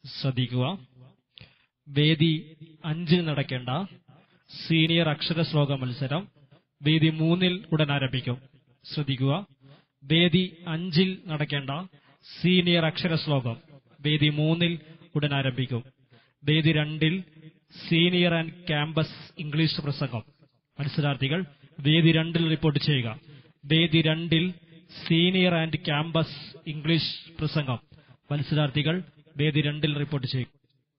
ശ്രദ്ധിക്കുക വേദി അഞ്ചിൽ നടക്കേണ്ട സീനിയർ അക്ഷര ശ്ലോക മത്സരം വേദി മൂന്നിൽ ഉടൻ ആരംഭിക്കും ശ്രദ്ധിക്കുക വേദി അഞ്ചിൽ നടക്കേണ്ട സീനിയർ അക്ഷര ശ്ലോകം വേദി മൂന്നിൽ ഉടൻ ആരംഭിക്കും വേദി രണ്ടിൽ സീനിയർ ആൻഡ് ക്യാമ്പസ് ഇംഗ്ലീഷ് പ്രസംഗം മത്സരാർത്ഥികൾ വേദി രണ്ടിൽ റിപ്പോർട്ട് ചെയ്യുക വേദി രണ്ടിൽ സീനിയർ ആൻഡ് ക്യാമ്പസ് ഇംഗ്ലീഷ് പ്രസംഗം മത്സരാർത്ഥികൾ വേദി രണ്ടിൽ റിപ്പോർട്ട് ചെയ്യുക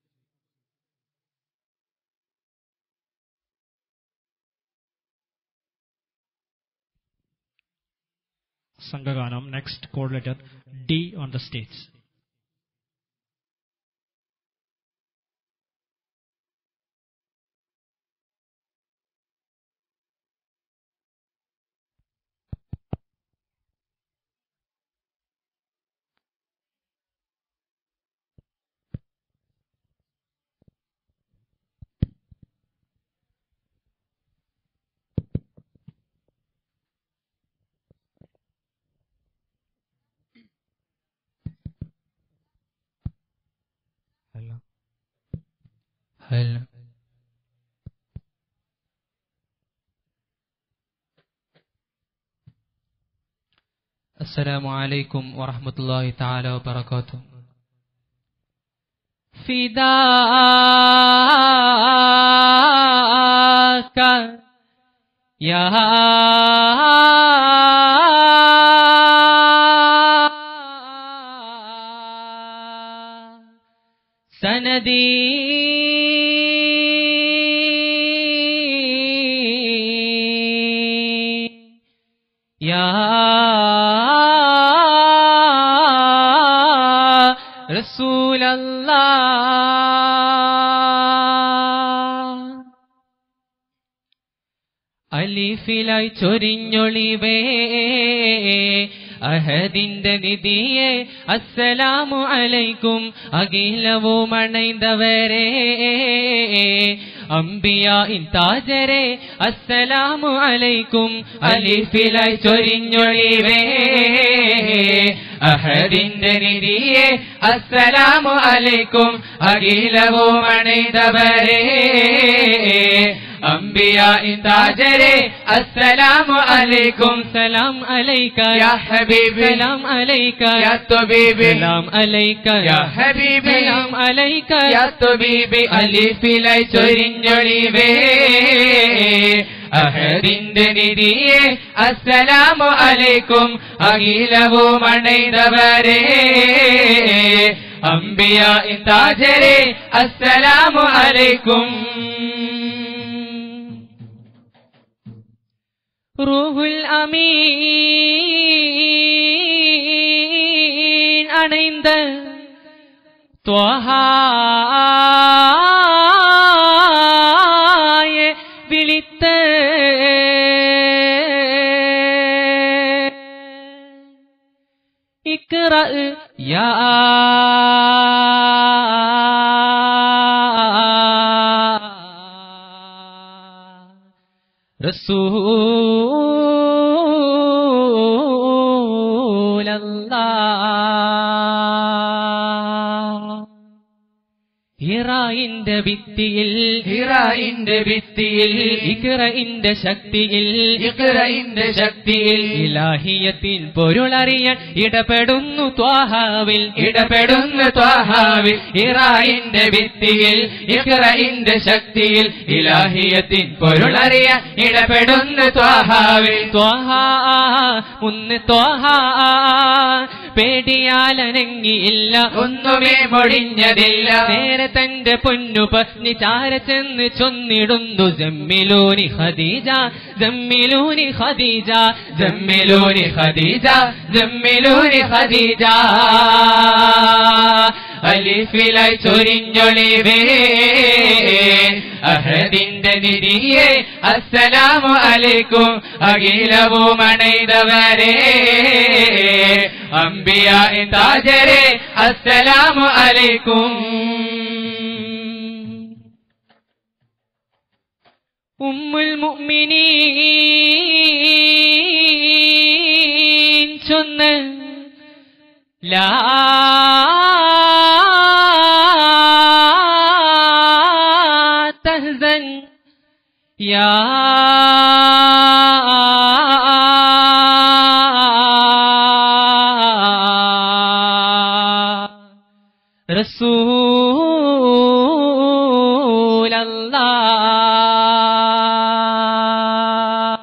സംഘഗാനം next code letter D on the stage هلا هلا السلام عليكم ورحمة الله تعالى وبركاته فداك يا سندي يا رسول الله അലിഫിലായി ചൊരിഞ്ഞൊളിവേ അഹദിന്റെ നിധിയെ അസ്സലാമു അലൈക്കും അഖിലവും അണൈന്തവരെ അംബിയ താജരെ അസ്സലാമു അലൈക്കും അലിഫിലായി ചൊരിഞ്ഞൊളിവേ അഹദിന്റെ നിധിയെ അസ്സലാമു അലൈക്കും അഖിലവും അണൈന്തവരെ أنبياء تاجري السلام عليكم سلام عليك يا حبيبي سلام عليك يا طبيبي سلام عليك يا حبيبي سلام عليك يا طبيبي അലിഫിലായി ചൊരിഞ്ഞൊളിവേ അഹദിന്റെ നിധിയെ അസ്സലാമു അലൈക്കും അഖിലവും അണൈതവരെ അംബിയ താജരെ അസ്സലാമു അലൈക്കും റൂഹുൽ അമീൻ അണൈந்த ത്വഹായെ വിളിത്ത ഇക്റ യാ رسول الله ഹിറായിന്റെ ഭിത്തിയിൽ ഹിറായിന്റെ ഭിത്തിയിൽ ഇക്റയിന്റെ ശക്തിയിൽ ഇഖ്റയിന്റെ ശക്തിയിൽ ഇലാഹിയത്തിൻ പൊരുളറിയാൻ ഇടപെടുന്നു ത്വാഹാവിൽ ഇടപെടുന്ന ത്വാഹാവിൽ ഇറായിന്റെ ഭിത്തിയിൽ ഇഖ്റയിന്റെ ശക്തിയിൽ ഇലാഹിയത്തിൻ പൊരുളറിയാൻ ഇടപെടുന്ന ത്വാഹാവിൽ ത്വാഹ മുന്ന് ത്വാഹ പേടിയാലനങ്ങിയില്ല ഒന്നുമേ മൊഴിഞ്ഞതില്ല നേരെ തന്റെ പൊന്നു പത്നി ചാര ചെന്ന് ചൊന്നിടുന്നു ജമ്മിലൂനി ഖദീജ ജമ്മിലൂനി ഖദീജ ജമ്മിലൂനി ഖദീജ ജമ്മിലൂനി ഖദീജ അലിഫിലായി ചൊരിഞ്ഞൊളിവേ അഹദിന്റെ നിധിയെ അസ്സലാമു അലൈക്കും അഖിലവും അണൈതവരെ അംബിയ താജരെ അസ്സലാമു അലൈക്കും ഉമ്മുൽ മുഅ്മിനീൻ ചൊന്ന് ലാ تهزن يا رسول الله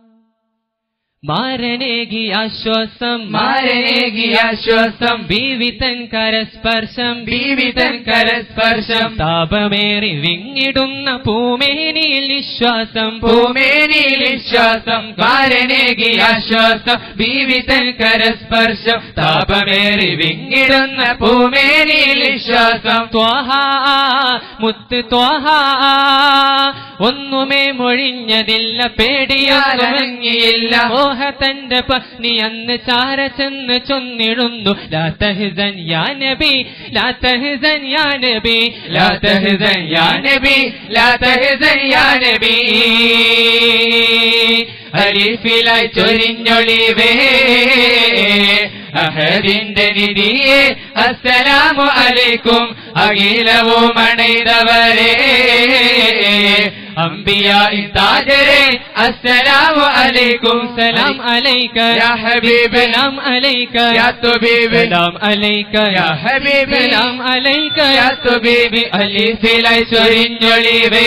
മാരനേകി ആശ്വാസം മാരനേകി ആശ്വാസം ബീവിതൻ കരസ്പർശം ബീവിതൻ കരസ്പർശം താപമേറി വിങ്ങിടുന്ന പൂമേനിയിൽ വിശ്വാസം ഭൂമേനിയിൽ വിശ്വാസം കാരനേകി ആശ്വാസം ബീവിതൻ കരസ്പർശം താപമേറി വിങ്ങിടുന്ന ഭൂമേനിയിൽ വിശ്വാസം ത്വഹ മുത്ത് ത്വഹ ഒന്നുമേ മൊഴിഞ്ഞതില്ല പേടിയൊന്നുമങ്ങിയില്ല മോഹ തന്റെ പത്നി അന്ന് ചാര ചെന്ന് ചൊന്നിടുന്നു ലാ തഹ്സൻ യാ നബി ലാ തഹ്സൻ യാ നബി لا تهزن يا نبي لا تهزن يا نبي അരിഫിലായി ചൊരിഞ്ഞൊളിവേ അഹദിന്റെ നിധിയെ അസ്സലാമു അലൈക്കും അഖിലവും അണൈതവരെ അംബിയ താജരെ അസ്സലാമു അലൈക്കും സലാം അലൈക യാ ഹബീബ് സലാം അലൈക യാ തുബീബ് സലാം അലൈക യാ ഹബീബ് സലാം അലൈക യാ തുബീബ് അലിഫിലായി ചൊരിഞ്ഞൊളിവേ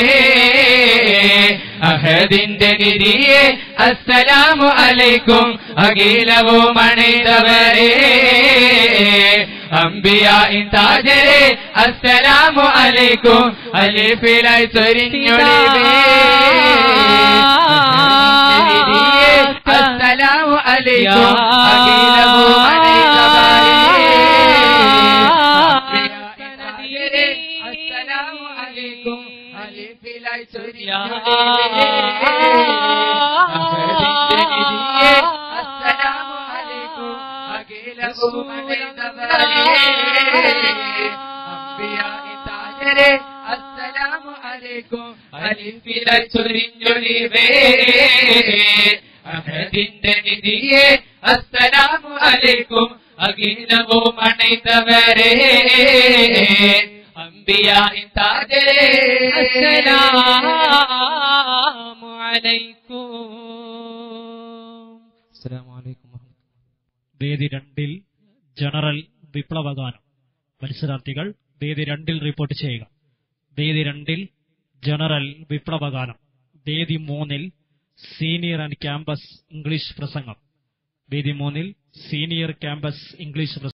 അഹദിന്റെ നിധിയെ അസ്സലാമു അലൈക്കും അഖിലവും അണൈതവരെ അംബിയ താജരെ അസ്സലാമു അലൈക്കും അലിഫിലായി ചൊരിഞ്ഞൊളിവേ അഹദിന്റെ നിധിയെ അസ്സലാമു അലൈക്കും അഖിലവും അണൈതവരെ അസ്സലാമു അലൈക്കും അലിഫിലായി ചൊരിഞ്ഞൊളിവേ അഹദിന്റെ നിധിയെ അസ്സലാമു അലൈക്കും അഖിലവും അണൈതവരെ അംബിയ താജരെ അസ്സലാമു അലൈക്കും അസ്സലാമു അലൈക്കും വേദി രണ്ടിൽ ജനറൽ വിപ്ലവഗാനം മത്സരാർത്ഥികൾ വേദി രണ്ടിൽ റിപ്പോർട്ട് ചെയ്യുക വേദി രണ്ടിൽ ജനറൽ വിപ്ലവഗാനം വേദി മൂന്നിൽ സീനിയർ ആൻഡ് ക്യാമ്പസ് ഇംഗ്ലീഷ് പ്രസംഗം വേദി മൂന്നിൽ സീനിയർ ക്യാമ്പസ് ഇംഗ്ലീഷ് പ്രസംഗം